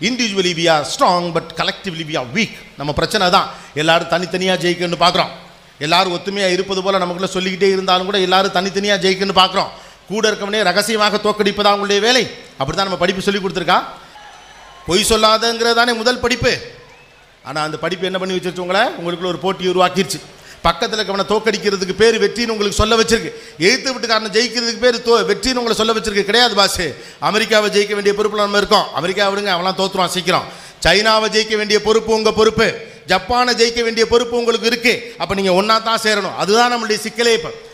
individually we are strong but collectively we are weak நம்ம பிரச்சனை தான் எல்லாரும் தனித்தனியாக ஜெயிக்கணும்னு பார்க்குறோம் எல்லாரும் ஒத்துமையாக இருப்பது போல நமக்குள்ள சொல்லிக்கிட்டே இருந்தாலும் கூட எல்லாரும் தனித்தனியாக ஜெயிக்கணும்னு பார்க்குறோம் கூட இருக்கவனே ரகசியமாக தோக்கடிப்பதா உங்களுடைய வேலை அப்படி தான் நம்ம படிப்பு சொல்லி கொடுத்துருக்கா பொய் சொல்லாதங்கிறது தானே முதல் படிப்பு ஆனால் அந்த படிப்பு என்ன பண்ணி வச்சிருச்சு உங்களை உங்களுக்குள்ள ஒரு போட்டி உருவாக்கிருச்சு பக்கத்தில் இருக்கவனை தோக்கடிக்கிறதுக்கு பேர் வெற்றின்னு உங்களுக்கு சொல்ல வச்சிருக்கு எழுத்து வீட்டுக்காரனை ஜெயிக்கிறதுக்கு பேர் தோ வெற்றின்னு உங்களை சொல்ல வச்சிருக்கு கிடையாது பாஸ் அமெரிக்காவை ஜெயிக்க வேண்டிய பொறுப்பில் நம்ம இருக்கோம் அமெரிக்கா விடுங்க அவன்லாம் தோத்துருவான் சீக்கிரம் சைனாவை ஜெயிக்க வேண்டிய பொறுப்பு உங்கள் பொறுப்பு ஜப்பானை ஜெயிக்க வேண்டிய பொறுப்பு உங்களுக்கு இருக்கு அப்போ நீங்கள் ஒன்றா தான் சேரணும் அதுதான் நம்மளுடைய சிக்கலே இப்போ